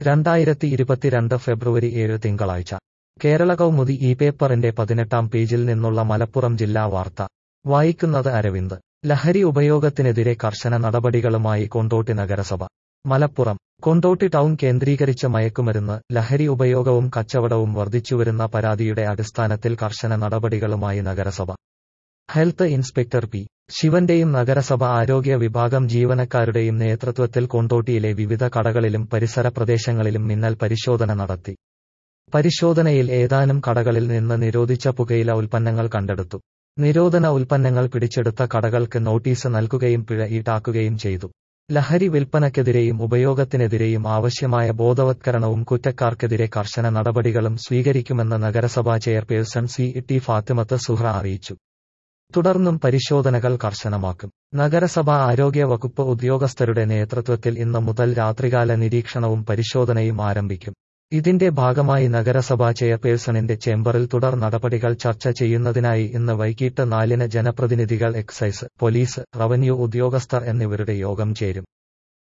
രണ്ടായിരത്തി ഇരുപത്തിരണ്ട് ഫെബ്രുവരി ഏഴ് തിങ്കളാഴ്ച കേരള കൗമുദി ഈ പേപ്പറിന്റെ പതിനെട്ടാം പേജിൽ നിന്നുള്ള മലപ്പുറം ജില്ലാ വാർത്ത വായിക്കുന്നത് അരവിന്ദ് ലഹരി ഉപയോഗത്തിനെതിരെ കർശന നടപടികളുമായി കൊണ്ടോട്ടി നഗരസഭ മലപ്പുറം കൊണ്ടോട്ടി ടൗൺ കേന്ദ്രീകരിച്ച മയക്കുമരുന്ന് ലഹരി ഉപയോഗവും കച്ചവടവും വർദ്ധിച്ചുവരുന്ന പരാതിയുടെ അടിസ്ഥാനത്തിൽ കർശന നടപടികളുമായി നഗരസഭ ഹെൽത്ത് ഇൻസ്പെക്ടർ പി ശിവന്റെയും നഗരസഭ ആരോഗ്യ വിഭാഗം ജീവനക്കാരുടെയും നേതൃത്വത്തിൽ കൊണ്ടോട്ടിയിലെ വിവിധ കടകളിലും പരിസര പ്രദേശങ്ങളിലും മിന്നൽ പരിശോധന നടത്തി പരിശോധനയിൽ ഏതാനും കടകളിൽ നിന്ന് നിരോധിച്ച പുകയില ഉൽപ്പന്നങ്ങൾ കണ്ടെടുത്തു നിരോധന ഉൽപ്പന്നങ്ങൾ പിടിച്ചെടുത്ത കടകൾക്ക് നോട്ടീസ് നൽകുകയും പിഴ ഈടാക്കുകയും ചെയ്തു ലഹരി വിൽപ്പനക്കെതിരെയും ഉപയോഗത്തിനെതിരെയും ആവശ്യമായ ബോധവത്കരണവും കുറ്റക്കാർക്കെതിരെ കർശന നടപടികളും സ്വീകരിക്കുമെന്ന് നഗരസഭാ chairperson C T Fathimath Suhra അറിയിച്ചു തുടർന്നും പരിശോധനകൾ കർശനമാക്കും നഗരസഭാ ആരോഗ്യ വകുപ്പ് ഉദ്യോഗസ്ഥരുടെ നേതൃത്വത്തിൽ ഇന്ന് മുതൽ രാത്രികാല നിരീക്ഷണവും പരിശോധനയും ആരംഭിക്കും ഇതിന്റെ ഭാഗമായി നഗരസഭാ ചെയർപേഴ്സണിന്റെ ചേംബറിൽ തുടർ നടപടികൾ ചർച്ച ചെയ്യുന്നതിനായി ഇന്ന് വൈകിട്ട് നാലിന് ജനപ്രതിനിധികൾ എക്സൈസ് പോലീസ് റവന്യൂ ഉദ്യോഗസ്ഥർ എന്നിവരുടെ യോഗം ചേരും